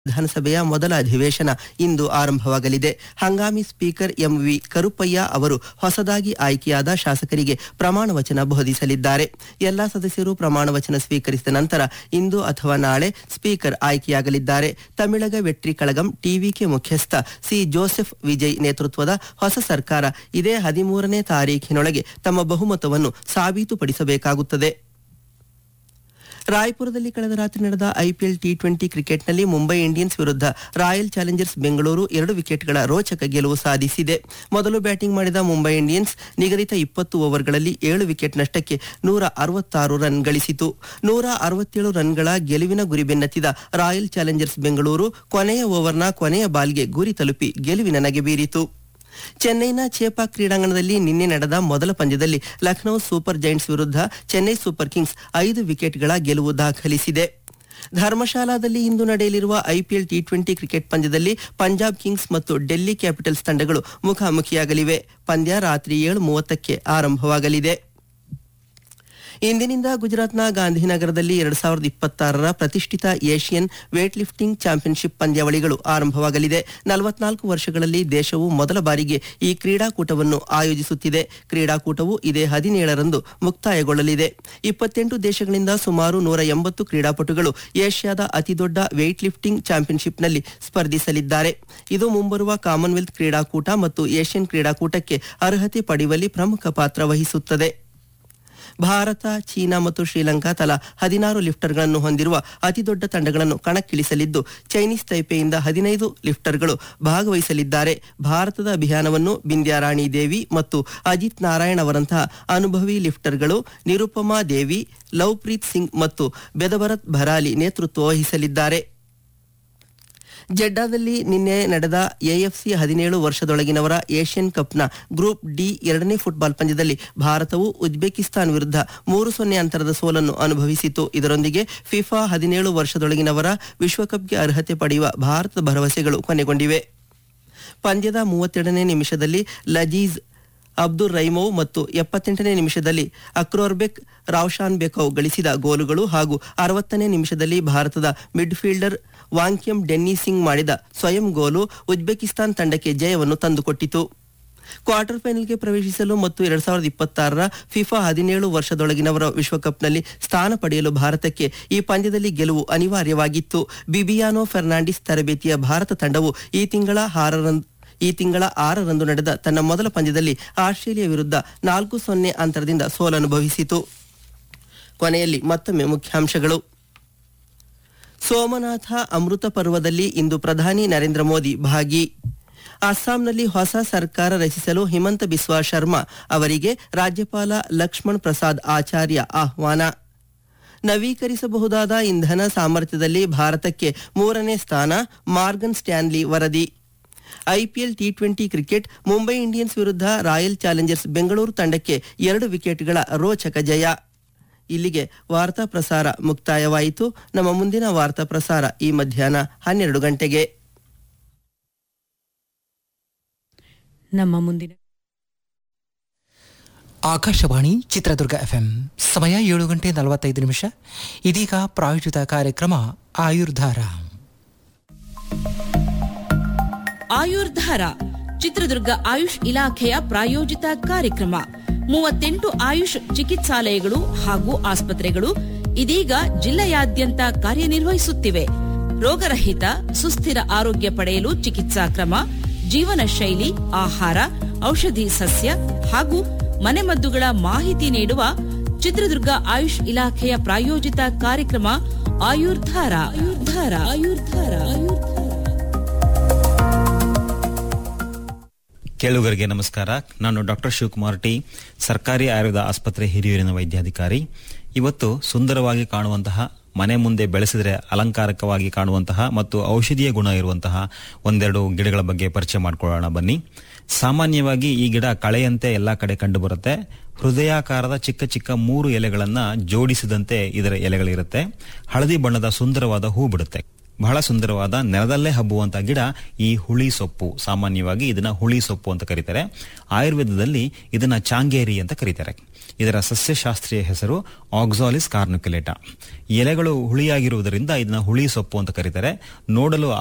ವಿಧಾನಸಭೆಯ ಮೊದಲ ಅಧಿವೇಶನ ಇಂದು ಆರಂಭವಾಗಲಿದೆ ಹಂಗಾಮಿ ಸ್ಪೀಕರ್ ಎಂವಿ ಕರುಪ್ಪಯ್ಯ ಅವರು ಹೊಸದಾಗಿ ಆಯ್ಕೆಯಾದ ಶಾಸಕರಿಗೆ ಪ್ರಮಾಣ ವಚನ ಬೋಧಿಸಲಿದ್ದಾರೆ ಎಲ್ಲಾ ಸದಸ್ಯರು ಪ್ರಮಾಣ ವಚನ ಸ್ವೀಕರಿಸಿದ ನಂತರ ಇಂದು ಅಥವಾ ನಾಳೆ ಸ್ಪೀಕರ್ ಆಯ್ಕೆಯಾಗಲಿದ್ದಾರೆ ತಮಿಳಗ ವೆಟ್ರಿ ಕಳಗಂ ಟಿವಿಕೆ ಮುಖ್ಯಸ್ಥ ಸಿ ಜೋಸೆಫ್ ವಿಜಯ್ ನೇತೃತ್ವದ ಹೊಸ ಸರ್ಕಾರ ಇದೇ ಹದಿಮೂರನೇ ತಾರೀಖಿನೊಳಗೆ ತಮ್ಮ ಬಹುಮತವನ್ನು ಸಾಬೀತುಪಡಿಸಬೇಕಾಗುತ್ತದೆ ರಾಯ್ಪುರದಲ್ಲಿ ಕಳೆದ ರಾತ್ರಿ ನಡೆದ ಐಪಿಎಲ್ ಟಿ ಟ್ವೆಂಟಿ ಕ್ರಿಕೆಟ್ನಲ್ಲಿ ಮುಂಬೈ ಇಂಡಿಯನ್ಸ್ ವಿರುದ್ಧ ರಾಯಲ್ ಚಾಲೆಂಜರ್ಸ್ ಬೆಂಗಳೂರು ಎರಡು ವಿಕೆಟ್ಗಳ ರೋಚಕ ಗೆಲುವು ಸಾಧಿಸಿದೆ ಮೊದಲು ಬ್ಯಾಟಿಂಗ್ ಮಾಡಿದ ಮುಂಬೈ ಇಂಡಿಯನ್ಸ್ ನಿಗದಿತ ಇಪ್ಪತ್ತು ಓವರ್ಗಳಲ್ಲಿ ಏಳು ವಿಕೆಟ್ ನಷ್ಟಕ್ಕೆ ನೂರ ಅರವತ್ತಾರು ರನ್ ಗಳಿಸಿತು ನೂರ ಅರವತ್ತೇಳು ರನ್ಗಳ ಗೆಲುವಿನ ಗುರಿ ಬೆನ್ನತ್ತಿದ ರಾಯಲ್ ಚಾಲೆಂಜರ್ಸ್ ಬೆಂಗಳೂರು ಕೊನೆಯ ಓವರ್ನ ಕೊನೆಯ ಬಾಲ್ಗೆ ಗುರಿ ತಲುಪಿ ಗೆಲುವಿನ ನಗೆ ಬೀರಿತು ಚೆನ್ನೈನ ಚೇಪಾಕ್ ಕ್ರೀಡಾಂಗಣದಲ್ಲಿ ನಿನ್ನೆ ನಡೆದ ಮೊದಲ ಪಂದ್ಯದಲ್ಲಿ ಲಖನೌ ಸೂಪರ್ ಜೈಂಟ್ಸ್ ವಿರುದ್ಧ ಚೆನ್ನೈ ಸೂಪರ್ ಕಿಂಗ್ಸ್ ಐದು ವಿಕೆಟ್ಗಳ ಗೆಲುವು ದಾಖಲಿಸಿದೆ ಧರ್ಮಶಾಲಾದಲ್ಲಿ ಇಂದು ನಡೆಯಲಿರುವ ಐಪಿಎಲ್ ಟಿ ಟ್ವೆಂಟಿ ಕ್ರಿಕೆಟ್ ಪಂದ್ಯದಲ್ಲಿ ಪಂಜಾಬ್ ಕಿಂಗ್ಸ್ ಮತ್ತು ಡೆಲ್ಲಿ ಕ್ಯಾಪಿಟಲ್ಸ್ ತಂಡಗಳು ಮುಖಾಮುಖಿಯಾಗಲಿವೆ ಪಂದ್ಯ ರಾತ್ರಿ ಏಳು ಮೂವತ್ತಕ್ಕೆ ಆರಂಭವಾಗಲಿದೆ ಇಂದಿನಿಂದ ಗುಜರಾತ್ನ ಗಾಂಧಿನಗರದಲ್ಲಿ ಎರಡ್ ಸಾವಿರದ ಇಪ್ಪತ್ತಾರರ ಪ್ರತಿಷ್ಠಿತ ಏಷ್ಯನ್ ವೇಟ್ ಲಿಫ್ಟಿಂಗ್ ಚಾಂಪಿಯನ್ಶಿಪ್ ಪಂದ್ಯಾವಳಿಗಳು ಆರಂಭವಾಗಲಿದೆ ನಲವತ್ನಾಲ್ಕು ವರ್ಷಗಳಲ್ಲಿ ದೇಶವು ಮೊದಲ ಬಾರಿಗೆ ಈ ಕ್ರೀಡಾಕೂಟವನ್ನು ಆಯೋಜಿಸುತ್ತಿದೆ ಕ್ರೀಡಾಕೂಟವು ಇದೇ ಹದಿನೇಳರಂದು ಮುಕ್ತಾಯಗೊಳ್ಳಲಿದೆ ಇಪ್ಪತ್ತೆಂಟು ದೇಶಗಳಿಂದ ಸುಮಾರು ನೂರ ಎಂಬತ್ತು ಕ್ರೀಡಾಪಟುಗಳು ಏಷ್ಯಾದ ಅತಿದೊಡ್ಡ ವೇಟ್ ಲಿಫ್ಟಿಂಗ್ ಚಾಂಪಿಯನ್ಶಿಪ್ನಲ್ಲಿ ಸ್ಪರ್ಧಿಸಲಿದ್ದಾರೆ ಇದು ಮುಂಬರುವ ಕಾಮನ್ವೆಲ್ತ್ ಕ್ರೀಡಾಕೂಟ ಮತ್ತು ಏಷ್ಯನ್ ಕ್ರೀಡಾಕೂಟಕ್ಕೆ ಅರ್ಹತೆ ಪಡೆಯುವಲ್ಲಿ ಪ್ರಮುಖ ಪಾತ್ರ ವಹಿಸುತ್ತದೆ ಭಾರತ ಚೀನಾ ಮತ್ತು ಶ್ರೀಲಂಕಾ ತಲಾ ಹದಿನಾರು ಲಿಫ್ಟರ್ಗಳನ್ನು ಹೊಂದಿರುವ ಅತಿದೊಡ್ಡ ತಂಡಗಳನ್ನು ಕಣಕ್ಕಿಳಿಸಲಿದ್ದು ಚೈನೀಸ್ ತೈಪೆಯಿಂದ ಹದಿನೈದು ಲಿಫ್ಟರ್ಗಳು ಭಾಗವಹಿಸಲಿದ್ದಾರೆ ಭಾರತದ ಅಭಿಯಾನವನ್ನು ಬಿಂದ್ಯಾರಾಣಿ ದೇವಿ ಮತ್ತು ಅಜಿತ್ ನಾರಾಯಣ್ ಅವರಂತಹ ಅನುಭವಿ ಲಿಫ್ಟರ್ಗಳು ನಿರುಪಮಾ ದೇವಿ ಲವ್ಪ್ರೀತ್ ಸಿಂಗ್ ಮತ್ತು ಬೆದಭರತ್ ಭರಾಲಿ ನೇತೃತ್ವ ವಹಿಸಲಿದ್ದಾರೆ ಜೆಡ್ಡಾದಲ್ಲಿ ನಿನ್ನೆ ನಡೆದ ಎಎಫ್ಸಿ ಹದಿನೇಳು ವರ್ಷದೊಳಗಿನವರ ಏಷ್ಯನ್ ಕಪ್ನ ಗ್ರೂಪ್ ಡಿ ಎರಡನೇ ಫುಟ್ಬಾಲ್ ಪಂದ್ಯದಲ್ಲಿ ಭಾರತವು ಉಜ್ಬೇಕಿಸ್ತಾನ್ ವಿರುದ್ಧ ಮೂರು ಸೊನ್ನೆ ಅಂತರದ ಸೋಲನ್ನು ಅನುಭವಿಸಿತು ಇದರೊಂದಿಗೆ ಫಿಫಾ ಹದಿನೇಳು ವರ್ಷದೊಳಗಿನವರ ವಿಶ್ವಕಪ್ಗೆ ಅರ್ಹತೆ ಪಡೆಯುವ ಭಾರತದ ಭರವಸೆಗಳು ಕೊನೆಗೊಂಡಿವೆ ಪಂದ್ಯದ ಮೂವತ್ತೆರಡನೇ ನಿಮಿಷದಲ್ಲಿ ಲಜೀಜ್ ಅಬ್ದುಲ್ ರೈಮೋವ್ ಮತ್ತು ಎಪ್ಪತ್ತೆಂಟನೇ ನಿಮಿಷದಲ್ಲಿ ಅಕ್ರೋರ್ಬೆಕ್ ರಾವ್ಶಾನ್ ಬೆಕೌ ಗಳಿಸಿದ ಗೋಲುಗಳು ಹಾಗೂ ಅರವತ್ತನೇ ನಿಮಿಷದಲ್ಲಿ ಭಾರತದ ಮಿಡ್ಫೀಲ್ಡರ್ ವಾಂಕ್ಯಂ ಡೆನ್ನಿ ಸಿಂಗ್ ಮಾಡಿದ ಸ್ವಯಂ ಗೋಲು ಉಜ್ಬೇಕಿಸ್ತಾನ್ ತಂಡಕ್ಕೆ ಜಯವನ್ನು ತಂದುಕೊಟ್ಟಿತು ಕ್ವಾರ್ಟರ್ ಫೈನಲ್ಗೆ ಪ್ರವೇಶಿಸಲು ಮತ್ತು ಎರಡ್ ಸಾವಿರದ ಇಪ್ಪತ್ತಾರರ ಫಿಫಾ ಹದಿನೇಳು ವರ್ಷದೊಳಗಿನವರ ವಿಶ್ವಕಪ್ನಲ್ಲಿ ಸ್ಥಾನ ಪಡೆಯಲು ಭಾರತಕ್ಕೆ ಈ ಪಂದ್ಯದಲ್ಲಿ ಗೆಲುವು ಅನಿವಾರ್ಯವಾಗಿತ್ತು ಬಿಬಿಯಾನೋ ಫೆರ್ನಾಂಡಿಸ್ ತರಬೇತಿಯ ಭಾರತ ತಂಡವು ಈ ತಿಂಗಳ ಆರರಂದು ಈ ತಿಂಗಳ ಆರರಂದು ನಡೆದ ತನ್ನ ಮೊದಲ ಪಂದ್ಯದಲ್ಲಿ ಆಸ್ಟ್ರೇಲಿಯಾ ವಿರುದ್ಧ ನಾಲ್ಕು ಸೊನ್ನೆ ಅಂತರದಿಂದ ಸೋಲನುಭವಿಸಿತು ಕೊನೆಯಲ್ಲಿ ಮತ್ತೊಮ್ಮೆ ಮುಖ್ಯಾಂಶಗಳು ಸೋಮನಾಥ ಅಮೃತ ಪರ್ವದಲ್ಲಿ ಇಂದು ಪ್ರಧಾನಿ ನರೇಂದ್ರ ಮೋದಿ ಭಾಗಿ ಅಸ್ಸಾಂನಲ್ಲಿ ಹೊಸ ಸರ್ಕಾರ ರಚಿಸಲು ಹಿಮಂತ ಬಿಸ್ವಾ ಶರ್ಮಾ ಅವರಿಗೆ ರಾಜ್ಯಪಾಲ ಲಕ್ಷ್ಮಣ್ ಪ್ರಸಾದ್ ಆಚಾರ್ಯ ಆಹ್ವಾನ ನವೀಕರಿಸಬಹುದಾದ ಇಂಧನ ಸಾಮರ್ಥ್ಯದಲ್ಲಿ ಭಾರತಕ್ಕೆ ಮೂರನೇ ಸ್ಥಾನ ಮಾರ್ಗನ್ ಸ್ಟ್ಯಾನ್ಲಿ ವರದಿ IPL T twenty cricket Mumbai Indians ವಿರುದ್ಧ ರಾಯಲ್ ಚಾಲೆಂಜರ್ಸ್ ಬೆಂಗಳೂರು ತಂಡಕ್ಕೆ ಎರಡು ವಿಕೆಟ್ಗಳ ರೋಚಕ ಜಯ ಇಲ್ಲಿಗೆ ವಾರ್ತಾ ಪ್ರಸಾರ ಮುಕ್ತಾಯವಾಯಿತು ನಮ್ಮ ಮುಂದಿನ ವಾರ್ತಾ ಪ್ರಸಾರ ಈ ಮಧ್ಯಾಹ್ನ ಹನ್ನೆರಡು ಗಂಟೆಗೆ ನಮ್ಮ ಮುಂದಿನ ಆಕಾಶವಾಣಿ ಚಿತ್ರದುರ್ಗ ಎಫ್ಎಂ ಸಮಯ ಏಳು ಗಂಟೆ ನಲವತ್ತೈದು ನಿಮಿಷ ಇದೀಗ ಪ್ರಾಯೋಜಿತ ಕಾರ್ಯಕ್ರಮ ಆಯುರ್ಧಾರ ಆಯುರ್ಧಾರ ಚಿತ್ರದುರ್ಗ ಆಯುಷ್ ಇಲಾಖೆಯ ಪ್ರಾಯೋಜಿತ ಕಾರ್ಯಕ್ರಮ ಮೂವತ್ತೆಂಟು ಆಯುಷ್ ಚಿಕಿತ್ಸಾಲಯಗಳು ಹಾಗೂ ಆಸ್ಪತ್ರೆಗಳು ಇದೀಗ ಜಿಲ್ಲೆಯಾದ್ಯಂತ ಕಾರ್ಯನಿರ್ವಹಿಸುತ್ತಿವೆ ರೋಗರಹಿತ ಸುಸ್ಥಿರ ಆರೋಗ್ಯ ಪಡೆಯಲು ಚಿಕಿತ್ಸಾ ಕ್ರಮ ಜೀವನ ಶೈಲಿ ಆಹಾರ ಔಷಧಿ ಸಸ್ಯ ಹಾಗೂ ಮನೆಮದ್ದುಗಳ ಮಾಹಿತಿ ನೀಡುವ ಚಿತ್ರದುರ್ಗ ಆಯುಷ್ ಇಲಾಖೆಯ ಪ್ರಾಯೋಜಿತ ಕಾರ್ಯಕ್ರಮ ಆಯುರ್ಧಾರ ಆಯುರ್ಧಾರ ಆಯುರ್ಧಾರ ಆಯುರ್ಧಾರ ಕೇಳುಗರಿಗೆ ನಮಸ್ಕಾರ ನಾನು ಡಾಕ್ಟರ್ ಶಿವಕುಮಾರ್ ಟಿ ಸರ್ಕಾರಿ ಆಯುರ್ವೇದ ಆಸ್ಪತ್ರೆ ಹಿರಿಯೂರಿನ ವೈದ್ಯಾಧಿಕಾರಿ ಇವತ್ತು ಸುಂದರವಾಗಿ ಕಾಣುವಂತಹ ಮನೆ ಮುಂದೆ ಬೆಳೆಸಿದರೆ ಅಲಂಕಾರಕವಾಗಿ ಕಾಣುವಂತಹ ಮತ್ತು ಔಷಧೀಯ ಗುಣ ಇರುವಂತಹ ಒಂದೆರಡು ಗಿಡಗಳ ಬಗ್ಗೆ ಪರಿಚಯ ಮಾಡ್ಕೊಳ್ಳೋಣ ಬನ್ನಿ ಸಾಮಾನ್ಯವಾಗಿ ಈ ಗಿಡ ಕಳೆಯಂತೆ ಎಲ್ಲಾ ಕಡೆ ಕಂಡುಬರುತ್ತೆ ಹೃದಯಾಕಾರದ ಚಿಕ್ಕ ಚಿಕ್ಕ ಮೂರು ಎಲೆಗಳನ್ನ ಜೋಡಿಸಿದಂತೆ ಇದರ ಎಲೆಗಳಿರುತ್ತೆ ಹಳದಿ ಬಣ್ಣದ ಸುಂದರವಾದ ಹೂ ಬಿಡುತ್ತೆ ಬಹಳ ಸುಂದರವಾದ ನೆಲದಲ್ಲೇ ಹಬ್ಬುವಂತಹ ಗಿಡ ಈ ಹುಳಿ ಸೊಪ್ಪು ಸಾಮಾನ್ಯವಾಗಿ ಇದನ್ನ ಹುಳಿ ಸೊಪ್ಪು ಅಂತ ಕರೀತಾರೆ ಆಯುರ್ವೇದದಲ್ಲಿ ಇದನ್ನ ಚಾಂಗೇರಿ ಅಂತ ಕರೀತಾರೆ ಇದರ ಸಸ್ಯಶಾಸ್ತ್ರೀಯ ಹೆಸರು ಆಕ್ಸಾಲಿಸ್ ಕಾರ್ನುಕ್ಯುಲೇಟಾ ಎಲೆಗಳು ಹುಳಿಯಾಗಿರುವುದರಿಂದ ಇದನ್ನ ಹುಳಿ ಸೊಪ್ಪು ಅಂತ ಕರೀತಾರೆ ನೋಡಲು